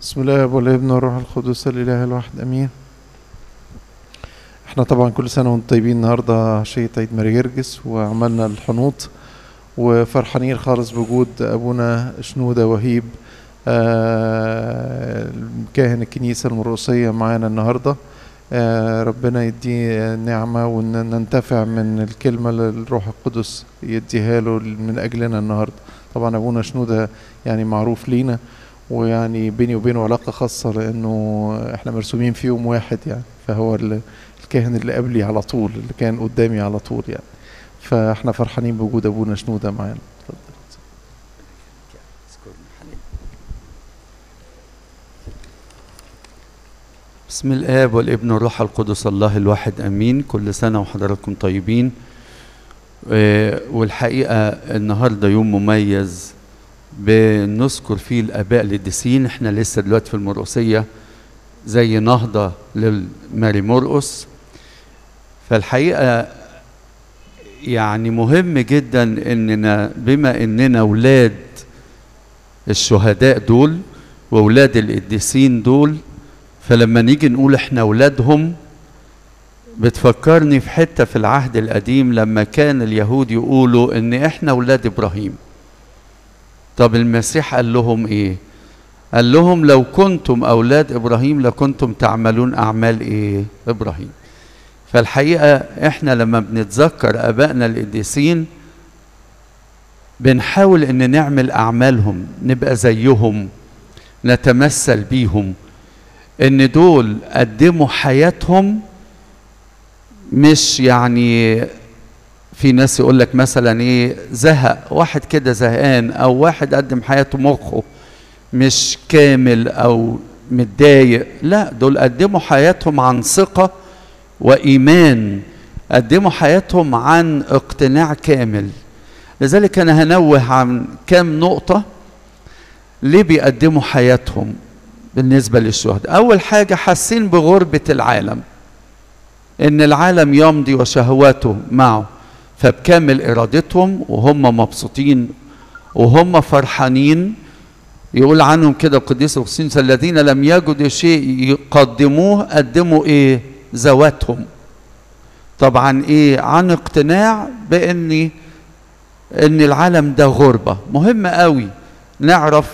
بسم الله والابن والروح القدس الاله الواحد امين احنا طبعا كل سنه وانتم طيبين النهارده عشيه عيد ماري جرجس وعملنا الحنوط وفرحانين خالص بوجود ابونا شنوده وهيب آه كاهن الكنيسه المرقسيه معانا النهارده آه ربنا يديه نعمه وننتفع من الكلمه اللي الروح القدس يديها له من اجلنا النهارده طبعا ابونا شنوده يعني معروف لينا ويعني بيني وبينه علاقة خاصة لأنه إحنا مرسومين في يوم واحد يعني فهو الكاهن اللي قبلي على طول اللي كان قدامي على طول يعني فإحنا فرحانين بوجود أبونا شنودة معانا بسم الآب والابن والروح القدس الله الواحد أمين كل سنة وحضراتكم طيبين والحقيقة النهاردة يوم مميز بنذكر فيه الاباء القديسين احنا لسه دلوقتي في المرقسيه زي نهضه للماري مرقس فالحقيقه يعني مهم جدا اننا بما اننا اولاد الشهداء دول واولاد القديسين دول فلما نيجي نقول احنا اولادهم بتفكرني في حته في العهد القديم لما كان اليهود يقولوا ان احنا اولاد ابراهيم طب المسيح قال لهم ايه قال لهم لو كنتم اولاد ابراهيم لكنتم تعملون اعمال ايه ابراهيم فالحقيقه احنا لما بنتذكر ابائنا القديسين بنحاول ان نعمل اعمالهم نبقى زيهم نتمثل بيهم ان دول قدموا حياتهم مش يعني في ناس يقول لك مثلا ايه زهق واحد كده زهقان او واحد قدم حياته مخه مش كامل او متضايق لا دول قدموا حياتهم عن ثقة وإيمان قدموا حياتهم عن اقتناع كامل لذلك أنا هنوه عن كام نقطة ليه بيقدموا حياتهم بالنسبة للشهداء أول حاجة حاسين بغربة العالم إن العالم يمضي وشهواته معه فبكامل ارادتهم وهم مبسوطين وهم فرحانين يقول عنهم كده القديس اغسطينوس الذين لم يجدوا شيء يقدموه قدموا ايه ذواتهم طبعا ايه عن اقتناع بان ان العالم ده غربه مهم قوي نعرف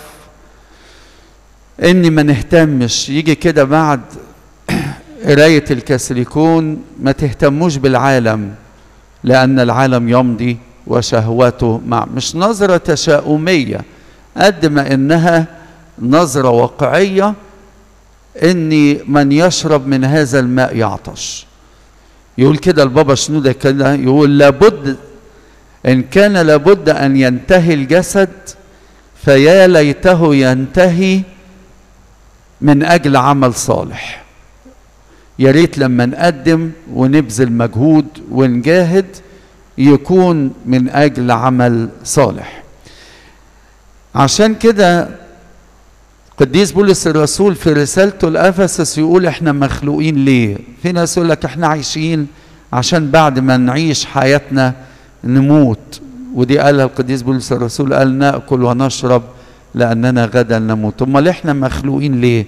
ان ما نهتمش يجي كده بعد قرايه الكاثوليكون ما تهتموش بالعالم لأن العالم يمضي وشهوته مع مش نظرة تشاؤمية قد ما إنها نظرة واقعية إن من يشرب من هذا الماء يعطش يقول كده البابا شنودة كده يقول لابد إن كان لابد أن ينتهي الجسد فيا ليته ينتهي من أجل عمل صالح يا ريت لما نقدم ونبذل مجهود ونجاهد يكون من اجل عمل صالح عشان كده قديس بولس الرسول في رسالته لافسس يقول احنا مخلوقين ليه في ناس يقول لك احنا عايشين عشان بعد ما نعيش حياتنا نموت ودي قالها القديس بولس الرسول قال ناكل ونشرب لاننا غدا نموت امال احنا مخلوقين ليه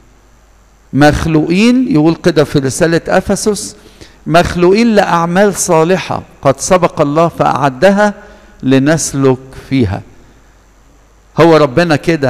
مخلوقين يقول كده في رسالة أفسس مخلوقين لأعمال صالحة قد سبق الله فأعدها لنسلك فيها هو ربنا كده